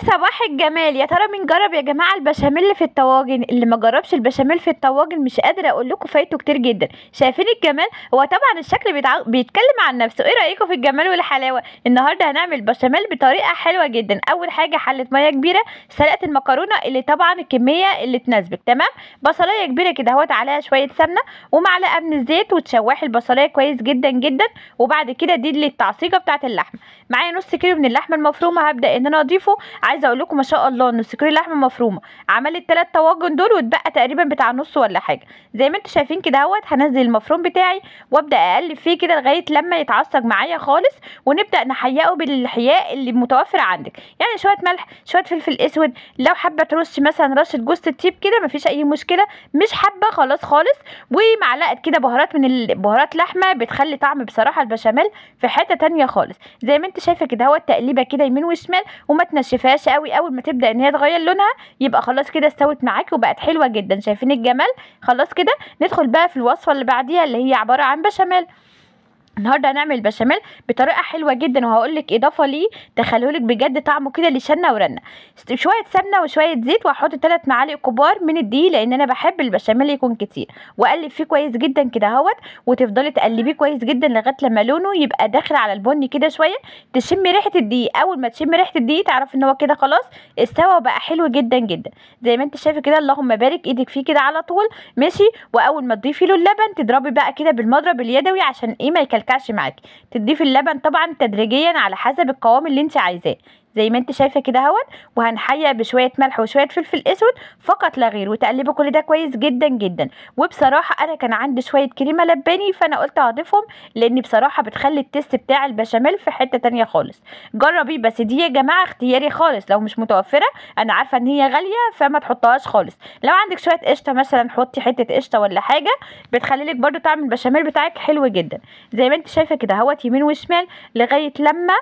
صباح الجمال يا ترى مين جرب يا جماعه البشاميل في الطواجن اللي ما جربش البشاميل في الطواجن مش قادره اقول لكم فايته كتير جدا شايفين الجمال هو طبعا الشكل بيتع... بيتكلم عن نفسه ايه رايكم في الجمال والحلاوه النهارده هنعمل بشاميل بطريقه حلوه جدا اول حاجه حله ميه كبيره سلقه المكرونه اللي طبعا الكميه اللي تناسبك تمام بصلايه كبيره كده اهوت عليها شويه سمنه ومعلقه من الزيت وتشوحي البصلايه كويس جدا جدا وبعد كده دي اللي التعصيجه بتاعه اللحمه معايا نص كيلو من اللحمه المفرومه هبدا ان انا اضيفه عايزه اقول لكم ما شاء الله نص كيلو لحمه مفرومه عملت ثلاث طواجن دول واتبقى تقريبا بتاع نص ولا حاجه زي ما انتم شايفين كده اهوت هنزل المفروم بتاعي وابدا اقلب فيه كده لغايه لما يتعصج معايا خالص ونبدا نحيقه بالحياء اللي متوفر عندك يعني شويه ملح شويه فلفل اسود لو حابه ترش مثلا رشه جوز الطيب كده مفيش اي مشكله مش حابه خلاص خالص ومعلقه كده بهارات من البهارات لحمه بتخلي طعم بصراحه البشاميل في حته تانية خالص زي ما انت شايفه كده اهوت تقليبه كده يمين وشمال وما تنشفهاش قوي اول ما تبدا ان هي تغير لونها يبقى خلاص كده استوت معاكي وبقت حلوه جدا شايفين الجمال خلاص كده ندخل بقى في الوصفه اللي بعديها اللي هي عباره عن بشاميل النهارده هنعمل البشاميل بطريقه حلوه جدا وهقول لك اضافه ليه تخلولك بجد طعمه كده لشنه ورنه شويه سمنه وشويه زيت وهحط 3 معالق كبار من الدقيق لان انا بحب البشاميل يكون كتير واقلب فيه كويس جدا كده اهوت وتفضلي تقلبيه كويس جدا لغايه لما لونه يبقى داخل على البني كده شويه تشمي ريحه الدقيق اول ما تشمي ريحه الدقيق تعرفي ان هو كده خلاص استوى وبقى حلو جدا جدا زي ما انت شايفه كده اللهم بارك ايدك فيه كده على طول ماشي واول ما تضيفي له اللبن تضربي بقى كده بالمضرب اليدوي عشان ايه ما يكلكعش معاكي تضيفي اللبن طبعا تدريجيا على حسب القوام اللي انت عايزاه زي ما انت شايفه كده اهوت وهنحيق بشويه ملح وشويه فلفل اسود فقط لا غير وتقلبي كل ده كويس جدا جدا وبصراحه انا كان عندي شويه كريمه لباني فانا قلت اضيفهم لان بصراحه بتخلي التست بتاع البشاميل في حته تانية خالص جربي بس دي يا جماعه اختياري خالص لو مش متوفره انا عارفه ان هي غاليه فما تحطهاش خالص لو عندك شويه قشطه مثلا حطي حته قشطه ولا حاجه بتخلي لك برده طعم البشاميل بتاعك حلو جدا زي ما انت شايفه كده اهوت يمين وشمال لغايه لما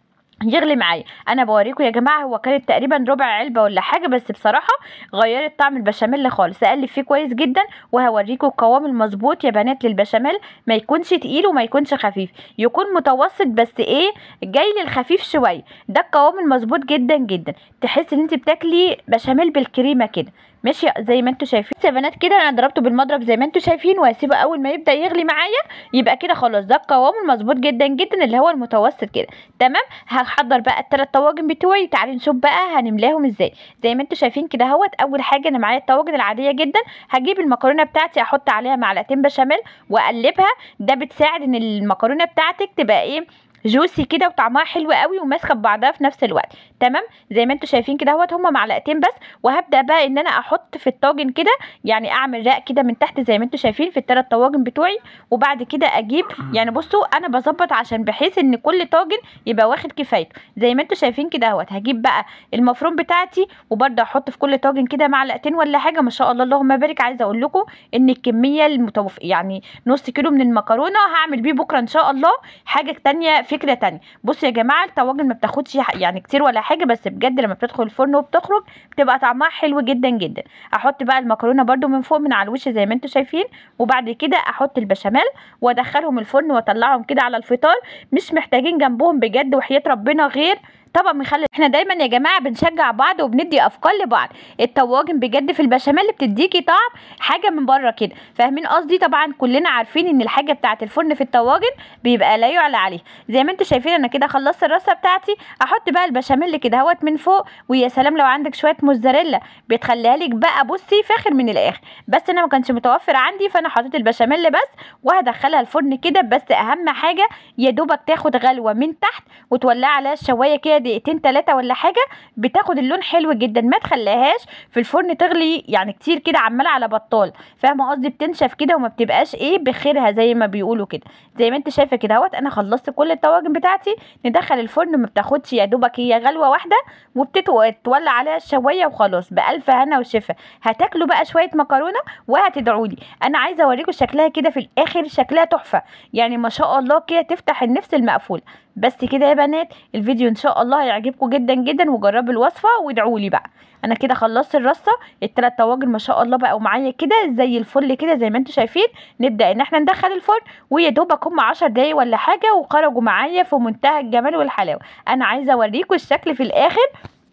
يغلي معايا انا بوريكم يا جماعه هو كانت تقريبا ربع علبه ولا حاجه بس بصراحه غيرت طعم البشاميل خالص اقلب فيه كويس جدا وهوريكم القوام المظبوط يا بنات للبشاميل ما يكونش تقيل وما يكونش خفيف يكون متوسط بس ايه جاي للخفيف شويه ده القوام المظبوط جدا جدا تحس ان انت بتاكلي بشاميل بالكريمه كده ماشي زي ما انتم شايفين يا بنات كده انا ضربته بالمضرب زي ما انتم شايفين وهسيبه اول ما يبدا يغلي معايا يبقى كده خلاص ده القوام المظبوط جدا جدا اللي هو المتوسط كده تمام هحضر بقى الثلاث طواجن بتوعي تعالي نشوف بقى هنملاهم ازاي زي ما انتم شايفين كده اهوت اول حاجه انا معايا الطواجن العاديه جدا هجيب المكرونه بتاعتي احط عليها معلقتين بشاميل واقلبها ده بتساعد ان المكرونه بتاعتك تبقى ايه جوسي كده وطعمها حلو قوي وماسكه ببعضها في نفس الوقت تمام زي ما انتم شايفين كده اهوت هما معلقتين بس وهبدا بقى ان انا احط في الطاجن كده يعني اعمل رق كده من تحت زي ما انتم شايفين في الثلاث طواجن بتوعي وبعد كده اجيب يعني بصوا انا بظبط عشان بحيث ان كل طاجن يبقى واخد كفايته زي ما انتم شايفين كده اهوت هجيب بقى المفروم بتاعتي وبرده احط في كل طاجن كده معلقتين ولا حاجه ما شاء الله اللهم بارك عايزه اقول لكم ان الكميه المتوف يعني نص كيلو من المكرونه هعمل بيه بكره ان شاء الله حاجه تانية فكره تانية بصوا يا جماعه الطواجن ما بتاخدش يعني كتير ولا حاجه بس بجد لما بتدخل الفرن وبتخرج بتبقى طعمها حلو جدا جدا احط بقى المكرونه برده من فوق من على الوش زي ما انتم شايفين وبعد كده احط البشاميل وادخلهم الفرن واطلعهم كده على الفطار مش محتاجين جنبهم بجد وحياه ربنا غير طبعا مخلي احنا دايما يا جماعه بنشجع بعض وبندي افكار لبعض الطواجن بجد في البشاميل بتديكي طعم حاجه من بره كده فاهمين قصدي طبعا كلنا عارفين ان الحاجه بتاعه الفرن في الطواجن بيبقى لا يعلى عليه زي ما انتم شايفين انا كده خلصت الرصه بتاعتي احط بقى البشاميل كده اهوت من فوق ويا سلام لو عندك شويه موزاريلا بتخليها لك بقى بصي فاخر من الاخر بس انا ما كانش متوفر عندي فانا حطيت البشاميل بس وهدخلها الفرن كده بس اهم حاجه يا دوبك تاخد غلوه من تحت وتولع عليها الشوايه كده دقيقتين تلاتة ولا حاجه بتاخد اللون حلو جدا ما تخليهاش في الفرن تغلي يعني كتير كده عماله على بطال فاهمه قصدي بتنشف كده وما بتبقاش ايه بخيرها زي ما بيقولوا كده زي ما انت شايفه كده اهوت انا خلصت كل الطواجن بتاعتي ندخل الفرن ما بتاخدش يا دوبك هي غلوه واحده وبتتولع عليها الشوايه وخلاص بالف هنا وشفا هتاكلوا بقى شويه مكرونه وهتدعوا لي انا عايزه اوريكم شكلها كده في الاخر شكلها تحفه يعني ما شاء الله كده تفتح النفس المقفول بس كده يا بنات الفيديو ان شاء الله هيعجبكم جدا جدا وجربوا الوصفه وادعوا لي بقى انا كده خلصت الرصه الثلاث طواجن ما شاء الله بقوا معايا كده زي الفل كده زي ما انتم شايفين نبدا ان احنا ندخل الفرن ويا دوبك هم 10 دقايق ولا حاجه وخرجوا معايا في منتهى الجمال والحلاوه انا عايزه اوريكم الشكل في الاخر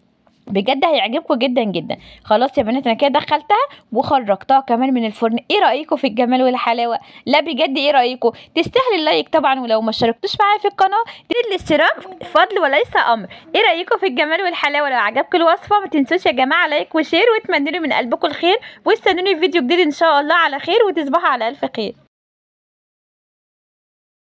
بجد هيعجبكم جدا جدا خلاص يا بنات انا كده دخلتها وخرجتها كمان من الفرن ايه رايكم في الجمال والحلاوه لا بجد ايه رايكم تستاهل اللايك طبعا ولو ما اشتركتوش معايا في القناه تدي الاشتراك فضل وليس امر ايه رايكم في الجمال والحلاوه لو عجبكم الوصفه ما تنسوش يا جماعه لايك وشير وتمنوا من قلبكم الخير واستنوني في فيديو جديد ان شاء الله على خير وتصبحوا على الف خير